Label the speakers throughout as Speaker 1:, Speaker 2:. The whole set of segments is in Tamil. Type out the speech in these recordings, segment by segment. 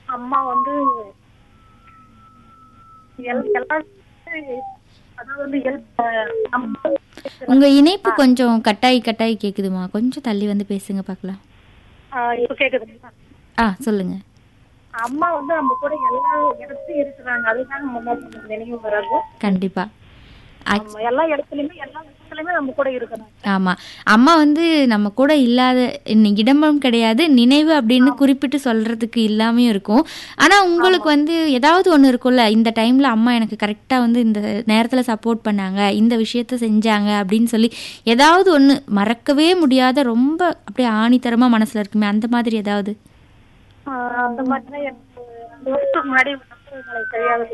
Speaker 1: அம்மா வந்து எல்- எல்லாம் அதாவது வந்து ஹெல்ப் நம்ம
Speaker 2: உங்க இணைப்பு கொஞ்சம் கட்டாயி கட்டாயி கேக்குதுமா கொஞ்சம் தள்ளி வந்து பேசுங்க பார்க்கலாம்
Speaker 1: ஆ, இப்ப கேக்குதுங்களா
Speaker 2: ஆ சொல்லுங்க
Speaker 1: அம்மா வந்து நம்ம கூட எல்லா இடத்துலயும் இருக்கிறாங்க அதுதான் முன்னாடி நமக்கு நினைவு வராது
Speaker 2: கண்டிப்பா ஆக்-
Speaker 1: நம்ம எல்லா இடத்துலயுமே எல்லா இடத்துலயுமே நம்ம கூட இருக்கிறாங்க
Speaker 2: ஆமா அம்மா வந்து நம்ம கூட இல்லாத இன்ன- இடமும் கிடையாது நினைவு அப்படின்னு குறிப்பிட்டு சொல்றதுக்கு இல்லாமையும் இருக்கும் ஆனா உங்களுக்கு வந்து ஏதாவது ஒண்ணு இருக்கும்ல இந்த டைம்ல அம்மா எனக்கு கரெக்டா வந்து இந்த நேரத்துல சப்போர்ட் பண்ணாங்க இந்த விஷயத்த செஞ்சாங்க அப்படின்னு சொல்லி ஏதாவது ஒண்ணு மறக்கவே முடியாத ரொம்ப அப்படியே ஆணித்தரமா மனசுல இருக்குமே அந்த மாதிரி ஏதாவது
Speaker 1: ஆ, அந்த மாதிரிதான் எனக்கு ரெண்டு வருஷத்துக்கு முன்னாடி வந்து எனக்கு தெரியாது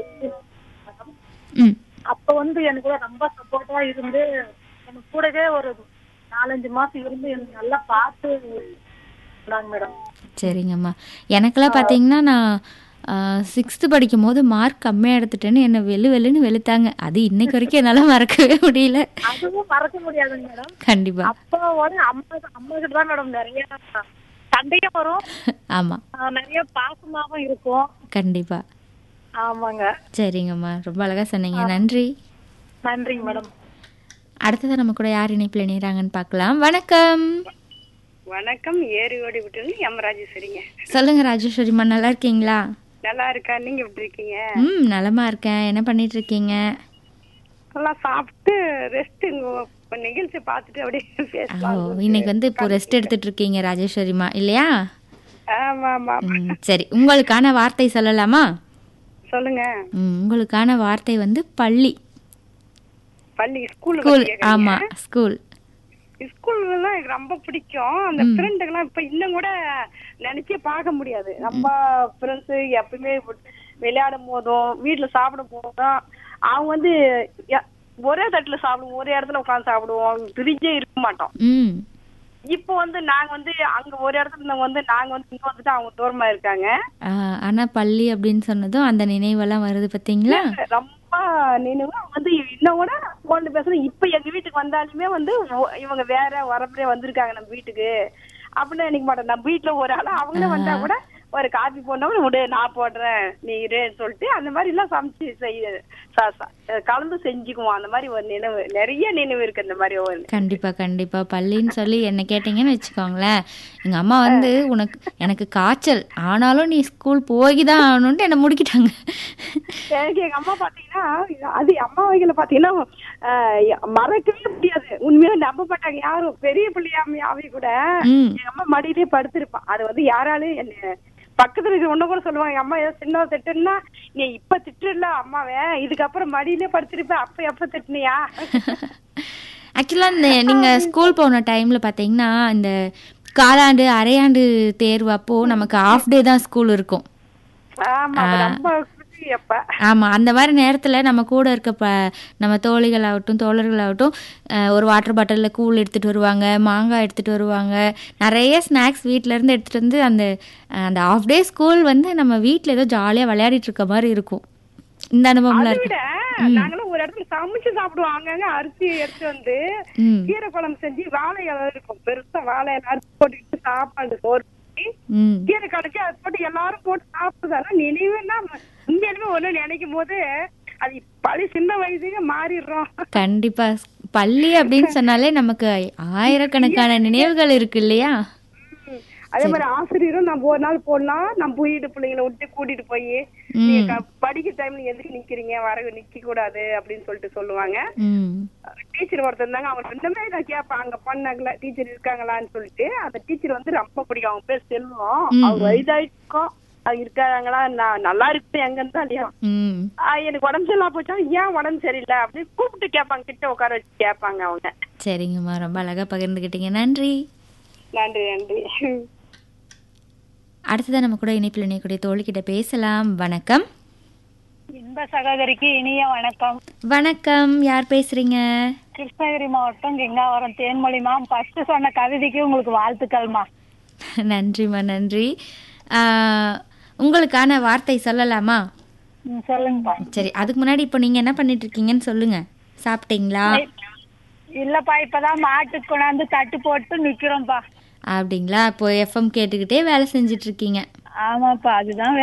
Speaker 2: ம்
Speaker 1: அப்ப வந்து எனக்கு கூட ரொம்ப சப்போர்ட்டா இருந்து எனக்கு கூடவே ஒரு நாலஞ்சு மாசம் இருந்து எனக்கு நல்லா பார்த்து இருந்தாங்க மேடம்
Speaker 2: சரிங்கம்மா எனக்கெல்லாம் பார்த்தீங்கன்னா நான் சிக்ஸ்த்து படிக்கும் போது மார்க் கம்மியாக எடுத்துட்டேன்னு என்னை வெளு வெளுன்னு வெளுத்தாங்க அது இன்னைக்கு வரைக்கும் என்னால் மறக்கவே முடியல
Speaker 1: அதுவும் மறக்க முடியாதுங்க மேடம்
Speaker 2: கண்டிப்பாக
Speaker 1: அப்பாவோட அம்மா அம்மா கிட்ட தான் மேடம் நிறைய சண்டையும் வரும்
Speaker 2: ஆமாம்
Speaker 1: ஆ, நிறைய பாசமாவும் இருக்கும்
Speaker 2: கண்டிப்பாக
Speaker 1: ஆமாங்க
Speaker 2: சரிங்கம்மா ரொம்ப அழகாக சொன்னீங்க நன்றி
Speaker 1: நன்றிங்க மேடம்
Speaker 2: அடுத்தது நம்ம கூட யார் இணைப்பில் இணைகிறாங்கன்னு பார்க்கலாம் வணக்கம்
Speaker 3: வணக்கம் ஏரி ஓடி விட்டு எம் ராஜேஸ்வரிங்க
Speaker 2: சொல்லுங்க ராஜேஸ்வரிம்மா நல்லா இருக்கீங்களா
Speaker 3: நல்லா இருக்கா நீங்க எப்படி இருக்கீங்க
Speaker 2: ம் நலமா இருக்கேன் என்ன பண்ணிட்டு இருக்கீங்க
Speaker 3: எல்லாம் சாப்பிட்டு ரெஸ்ட் நிகழ்ச்சி பார்த்துட்டு அப்படியே
Speaker 2: ஓ
Speaker 3: பேசலாம்
Speaker 2: இன்னைக்கு வந்து இப்போ ரெஸ்ட் எடுத்துட்டு இருக்கீங்க ராஜேஸ்வரிம்மா இல்லையா
Speaker 3: ஆமா ஆமா
Speaker 2: ம் சரி உங்களுக்கான வார்த்தை சொல்லலாமா
Speaker 3: சொல்லுங்க
Speaker 2: ம், உங்களுக்கான வார்த்தை வந்து பள்ளி
Speaker 3: பள்ளி ஸ்கூல்
Speaker 2: ஸ்கூல் ஆமா ஸ்கூல்
Speaker 3: ஸ்கூல்லாம் எனக்கு ரொம்ப பிடிக்கும் அந்த ஃப்ரெண்டுங்கெல்லாம் இப்ப இன்னும் கூட நினைச்சே பார்க்க முடியாது நம்ம ஃப்ரெண்ட்ஸ் எப்பயுமே விளையாடும் போதும் வீட்டுல சாப்பிடும் போதும் அவங்க வந்து எ- ஒரே தட்டுல சாப்பிடுவோம் ஒரே இடத்துல உட்காந்து சாப்பிடுவோம் பிரிஞ்சே இருக்க மாட்டோம்
Speaker 2: ம்
Speaker 3: இப்போ வந்து நாங்க வந்து அங்க ஒரு இடத்துல இருந்தவங்க வந்து நாங்க வந்து இங்க வந்துட்டு அவங்க தூரமா இருக்காங்க
Speaker 2: ஆ, ஆனா பள்ளி அப்படின்னு சொன்னதும் அந்த நினைவெல்லாம் வருது பாத்தீங்களா
Speaker 3: ரொம்ப நினைவு வந்து இன்னும் கூட போன் பேசுறேன் இப்ப எங்க வீட்டுக்கு வந்தாலுமே வந்து ஓ- இவங்க வேற வரப்படியே வந்திருக்காங்க நம்ம வீட்டுக்கு அப்படின்னு நினைக்க மாட்டோம் நம்ம வீட்டுல ஒரு ஆளா அவங்களே வந்தா கூட ஒரு காபி போடணும் விடு நான் போடுறேன் நீ இருன்னு சொல்லிட்டு அந்த மாதிரி எல்லாம் சமைச்சு செய்ய ச- ச- கலந்து செஞ்சுக்குவோம் அந்த மாதிரி ஒரு நினைவு நிறைய நினைவு இருக்கு அந்த மாதிரி ஒரு
Speaker 2: கண்டிப்பா கண்டிப்பா பள்ளின்னு சொல்லி என்ன கேட்டீங்கன்னு வச்சுக்கோங்களேன் எங்க அம்மா வந்து உனக்கு எனக்கு காய்ச்சல் ஆனாலும் நீ ஸ்கூல் போய் தான் ஆகணும்ட்டு என்னை முடிக்கிட்டாங்க
Speaker 3: எனக்கு எங்க அம்மா பாத்தீங்கன்னா அது அம்மா வகையில பாத்தீங்கன்னா ஆஹ், மறக்கவே முடியாது உண்மையா நம்ப மாட்டாங்க யாரும் பெரிய பிள்ளையாமி அவை கூட
Speaker 2: ம்
Speaker 3: எங்க அம்மா மடியிலே படுத்திருப்பான் அது வந்து யாராலும் என்ன பக்கத்துல இருக்க ஒண்ணு கூட சொல்லுவாங்க எங்க அம்மா ஏதோ சின்ன திட்டுன்னா நீ இப்ப திட்டுல அம்மாவே இதுக்கப்புறம் மடியிலே படுத்திருப்ப அப்ப எப்ப திட்டுனியா
Speaker 2: ஆக்சுவலாக இந்த நீங்கள் ஸ்கூல் போன டைமில் பார்த்தீங்கன்னா இந்த காலாண்டு அரையாண்டு தேர்வு அப்போ நமக்கு ஆஃப் டே தான் ஸ்கூல் இருக்கும்
Speaker 3: ஆமா அது ரொம்ப குஷி அப்ப
Speaker 2: ஆமாம் அந்த மாதிரி நேரத்தில் நம்ம கூட இருக்க ப நம்ம தோழிகளாகட்டும் தோழர்களாகட்டும் அஹ், ஒரு வாட்டர் பாட்டிலில் கூழ் எடுத்துகிட்டு வருவாங்க மாங்காய் எடுத்துகிட்டு வருவாங்க நிறைய ஸ்நாக்ஸ் இருந்து எடுத்துகிட்டு வந்து அந்த அஹ், அந்த ஆஃப் டே ஸ்கூல் வந்து நம்ம வீட்டில் ஏதோ ஜாலியாக விளையாடிட்டு இருக்க மாதிரி இருக்கும் இந்த அனுபவம்லாம்
Speaker 3: அதை
Speaker 2: இருக்கு
Speaker 3: விட நாங்களும் ஒரு இடத்துல சமைச்சு சாப்பிடுவோம் அங்கங்க அரிசி எடுத்து வந்து
Speaker 2: ம்
Speaker 3: கீரை குழம்பு செஞ்சு வாழை இலை இருக்கும் பெருசா வாழை இலை அரிசி போட்டுக்கிட்டு சாப்பாடு சோறு பண்ணி,
Speaker 2: ம்
Speaker 3: கீரை கடைக்கு அதை போட்டு எல்லாரும் போட்டு சாப்பிடுதாங்க நினைவுன்னா உண்மையிலுமே ஒண்ணு நினைக்கும் போது அது பழைய சின்ன வயசுக்கு மாறிடுறோம்
Speaker 2: கண்டிப்பா பள்ளி அப்படின்னு சொன்னாலே நமக்கு ஆயிரக்கணக்கான நினைவுகள் இருக்கு இல்லையா
Speaker 3: ம். அதே மாதிரி ஆசிரியரும் நம்ம ஒரு நாள் போடலாம் நம்ம வீட்டு பிள்ளைங்களை விட்டு கூட்டிட்டு போய் நீங்க க- படிக்கிற டைம்ல எதுக்கு நிக்கிறீங்க வர நிக்க கூடாது அப்படின்னு சொல்லிட்டு சொல்லுவாங்க
Speaker 2: ம்
Speaker 3: டீச்சர் ஒருத்தர் இருந்தாங்க அவங்க இன்னுமே நான் கேட்பேன் அங்க பண்ணாங்களா டீச்சர் இருக்காங்களான்னு சொல்லிட்டு அந்த டீச்சர் வந்து ரொம்ப பிடிக்கும் அவங்க பேர் செல்வம் அவங்க வயதாயிருக்கும் அது இருக்காங்களா நான் நல்லா இருக்கு எங்க இருந்தாலையும்
Speaker 2: ம்
Speaker 3: எனக்கு உடம்பு சரியில்லாம போச்சா ஏன் உடம்பு சரியில்லை அப்படின்னு கூப்பிட்டு கேட்பாங்க கிட்ட உட்கார வச்சு கேட்பாங்க அவங்க
Speaker 2: சரிங்கம்மா ரொம்ப அழகா பகிர்ந்துக்கிட்டீங்க நன்றி
Speaker 3: நன்றி நன்றி
Speaker 2: அடுத்ததான் நம்ம கூட இணைப்பில் இணையக்கூடிய தோழிக்கிட்ட பேசலாம் வணக்கம்
Speaker 1: இன்ப சகோதரிக்கு இனிய வணக்கம்
Speaker 2: வணக்கம் யார் பேசுறீங்க
Speaker 1: கிருஷ்ணகிரி மாவட்டம் கெங்காவரம் தேன்மொழிமா ஃபர்ஸ்ட் சொன்ன கவிதைக்கு உங்களுக்கு வாழ்த்துக்கள்மா
Speaker 2: நன்றிம்மா நன்றி ஆஹ், உங்களுக்கான வார்த்தை சொல்லலாமா
Speaker 1: ம், சொல்லுங்கப்பா
Speaker 2: சரி அதுக்கு முன்னாடி இப்போ நீங்க என்ன பண்ணிட்டு இருக்கீங்கன்னு சொல்லுங்க சாப்பிட்டீங்களா
Speaker 1: இல்லப்பா இப்பதான் மாட்டுக்கு கொண்டாந்து தட்டு போட்டு நிக்கிறோம்ப்பா
Speaker 2: அப்படிங்களா இப்போ எஃப்எம் கேட்டுக்கிட்டே வேலை செஞ்சுட்டு இருக்கீங்க
Speaker 1: ஆமாப்பா அதுதான்